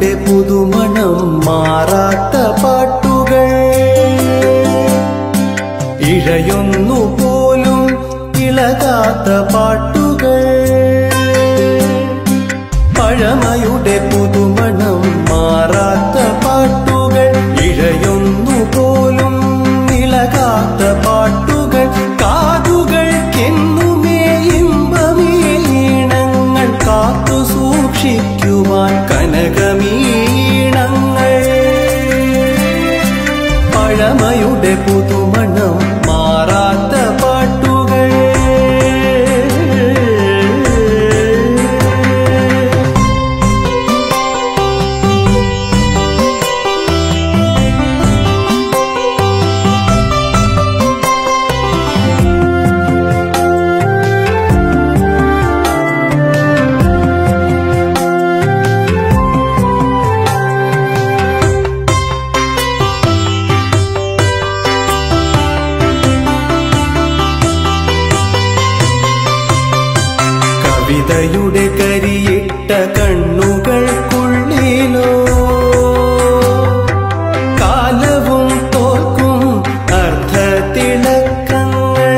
പഴമയുടെ പുതുമണം മാറാത്ത പാട്ടുകൾ ഇഴയൊന്നു പോലും ഇളകാത്ത പാട്ടുകൾ പഴമയുടെ പുതുമണം മാറാത്ത പാട്ടുകൾ ഇഴയൊന്നു പോലും ഇളകാത്ത പാട്ടുകൾ കാതുകൾക്കെന്നുമേ ഇമ്പമേ ഈണങ്ങൾ കാത്തു സൂക്ഷിക്കുവാൻ കനകമീണങ്ങൾ പഴമയുടെ പുതുമണം മാറാത്ത പാട്ടുകൾ കവിതയുടെ കരിയിട്ട കണ്ണുകൾക്കുള്ളിലോ കാലവും തോൽക്കും അർത്ഥത്തിളക്കങ്ങൾ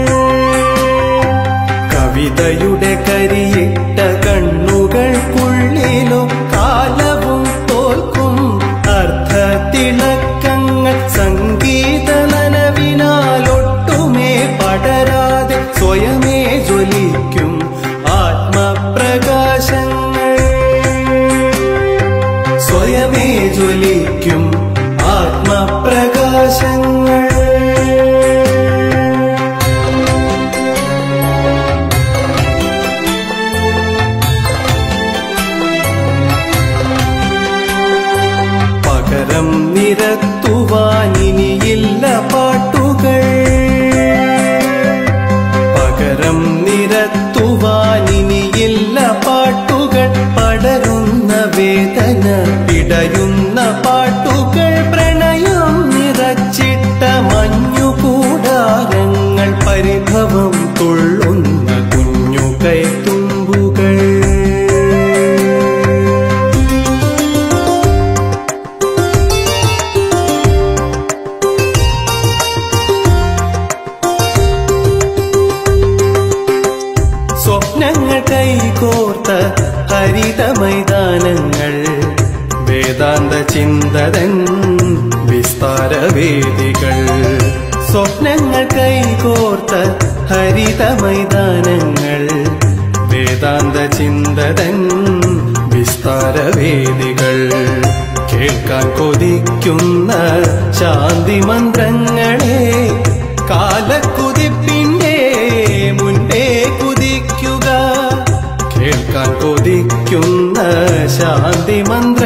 കവിതയുടെ കരിയിട്ട കണ്ണുകൾക്കുള്ളിലോ കാലവും തോൽക്കും അർത്ഥത്തിളക്കങ്ങൾ സംഗീത നനവിനാലൊട്ടുമേ പടരാതെ സ്വയമേ ജ്വലിക്കും ആത്മപ്രകാശങ്ങൾ സ്വയമേ ജ്വലിക്കും ആത്മപ്രകാശങ്ങൾ പകരം നിരത്തുവാനിനിയില്ല പാട്ടുകൾ പകരം നിരത്തുവാനിനിയില്ല പാട്ടുകൾ പടരുന്ന വേദന പിടയുന്ന പാട്ടുകൾ പ്രണയം നിറച്ചിട്ട മഞ്ഞുകൂടാരങ്ങൾ പരിഭവം തുള്ളുന്ന കുഞ്ഞു കൈത്തുമ്പുകൾ സ്വപ്നങ്ങൾ കൈകോർത്ത ഹരിത മൈതാനങ്ങൾ വേദാന്ത ചിന്തതൻ വിസ്താരവേദികൾ സ്വപ്നങ്ങൾ കൈകോർത്ത ഹരിത മൈതാനങ്ങൾ വേദാന്ത ചിന്തതൻ വിസ്താരവേദികൾ കേൾക്കാൻ കൊതിക്കുന്ന ശാന്തി മന്ത്രങ്ങളെ കാലക്കുതിപ്പിന്റെ മുൻപേ കുതിക്കുക കേൾക്കാൻ കൊതിക്കുന്ന ശാന്തി മന്ത്ര